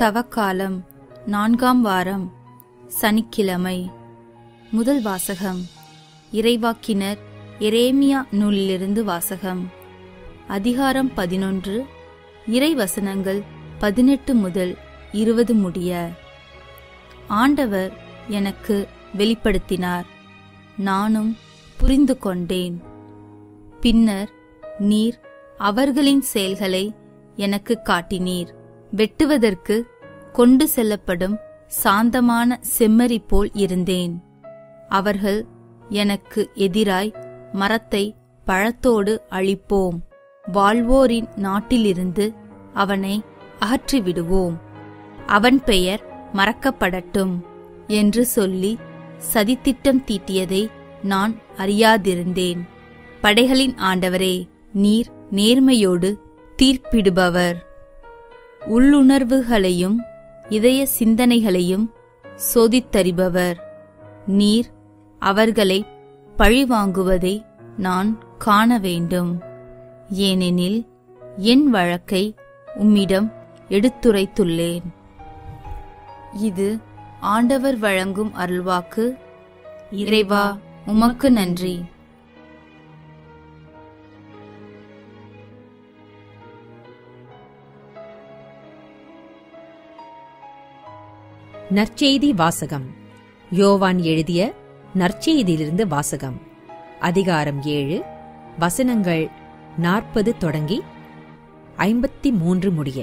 தவக்காலம் நான்காம் வாரம் சனிக்கிழமை முதல் வாசகம் இறைவாக்கினர் எரேமியா நூலிலிருந்து வாசகம் அதிகாரம் பதினொன்று இறைவசனங்கள் பதினெட்டு முதல் இருபது முடிய ஆண்டவர் எனக்கு வெளிப்படுத்தினார் நானும் புரிந்து கொண்டேன் பின்னர் நீர் அவர்களின் செயல்களை எனக்கு காட்டினீர் வெட்டுவதற்கு கொண்டு செல்லப்படும் சாந்தமான செம்மறி போல் இருந்தேன் அவர்கள் எனக்கு எதிராய் மரத்தை பழத்தோடு அழிப்போம் வாழ்வோரின் நாட்டிலிருந்து அவனை அகற்றிவிடுவோம் அவன் பெயர் மறக்கப்படட்டும் என்று சொல்லி சதித்திட்டம் தீட்டியதை நான் அறியாதிருந்தேன் படைகளின் ஆண்டவரே நீர் நேர்மையோடு தீர்ப்பிடுபவர் உள்ளுணர்வுகளையும் இதய சிந்தனைகளையும் சோதித்தறிபவர் நீர் அவர்களை பழிவாங்குவதை நான் காண வேண்டும் ஏனெனில் என் வழக்கை உம்மிடம் எடுத்துரைத்துள்ளேன் இது ஆண்டவர் வழங்கும் அருள்வாக்கு இறைவா உமக்கு நன்றி நற்செய்தி வாசகம் யோவான் எழுதிய நற்செய்தியிலிருந்து வாசகம் அதிகாரம் ஏழு வசனங்கள் நாற்பது தொடங்கி ஐம்பத்தி மூன்று முடிய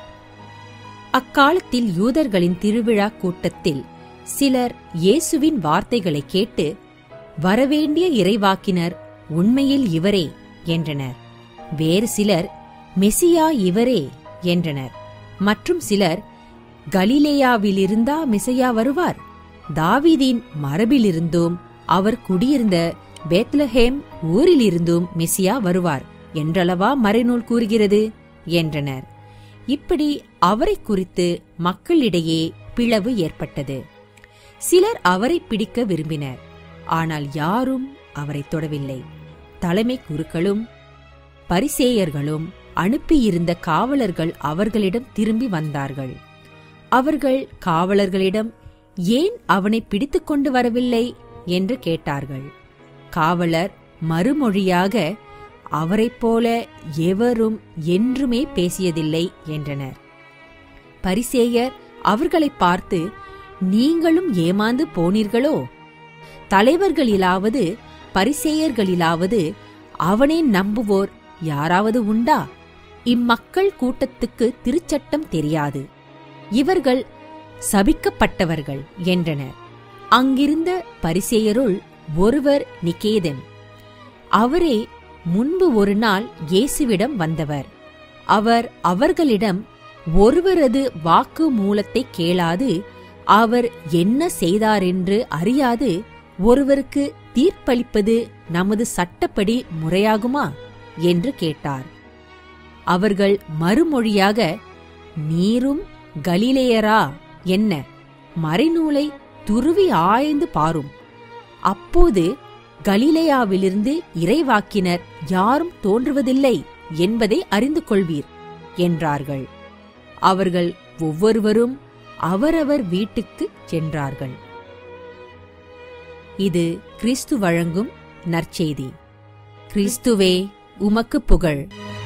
அக்காலத்தில் யூதர்களின் திருவிழா கூட்டத்தில் சிலர் இயேசுவின் வார்த்தைகளை கேட்டு வரவேண்டிய இறைவாக்கினர் உண்மையில் இவரே என்றனர் வேறு சிலர் மெசியா இவரே என்றனர் மற்றும் சிலர் கலிலேயாவிலிருந்தா மெசையா வருவார் தாவீதின் மரபிலிருந்தும் அவர் குடியிருந்த பேத்லஹேம் ஊரிலிருந்தும் மெசியா வருவார் என்றளவா மறைநூல் கூறுகிறது என்றனர் இப்படி அவரை குறித்து மக்களிடையே பிளவு ஏற்பட்டது சிலர் அவரை பிடிக்க விரும்பினர் ஆனால் யாரும் அவரை தொடவில்லை தலைமை குருக்களும் பரிசேயர்களும் அனுப்பியிருந்த காவலர்கள் அவர்களிடம் திரும்பி வந்தார்கள் அவர்கள் காவலர்களிடம் ஏன் அவனை பிடித்துக் கொண்டு வரவில்லை என்று கேட்டார்கள் காவலர் மறுமொழியாக அவரைப் போல எவரும் என்றுமே பேசியதில்லை என்றனர் பரிசேயர் அவர்களை பார்த்து நீங்களும் ஏமாந்து போனீர்களோ தலைவர்களிலாவது பரிசேயர்களிலாவது அவனை நம்புவோர் யாராவது உண்டா இம்மக்கள் கூட்டத்துக்கு திருச்சட்டம் தெரியாது இவர்கள் சபிக்கப்பட்டவர்கள் என்றனர் அங்கிருந்த பரிசேயருள் ஒருவர் நிகேதன் அவரே முன்பு ஒரு நாள் இயேசுவிடம் வந்தவர் அவர் அவர்களிடம் ஒருவரது வாக்கு மூலத்தை கேளாது அவர் என்ன செய்தாரென்று அறியாது ஒருவருக்கு தீர்ப்பளிப்பது நமது சட்டப்படி முறையாகுமா என்று கேட்டார் அவர்கள் மறுமொழியாக நீரும் கலிலேயரா என்ன மறைநூலை துருவி ஆய்ந்து பாரும் அப்போது கலிலேயாவிலிருந்து இறைவாக்கினர் யாரும் தோன்றுவதில்லை என்பதை அறிந்து கொள்வீர் என்றார்கள் அவர்கள் ஒவ்வொருவரும் அவரவர் வீட்டுக்குச் சென்றார்கள் இது கிறிஸ்து வழங்கும் நற்செய்தி கிறிஸ்துவே உமக்கு புகழ்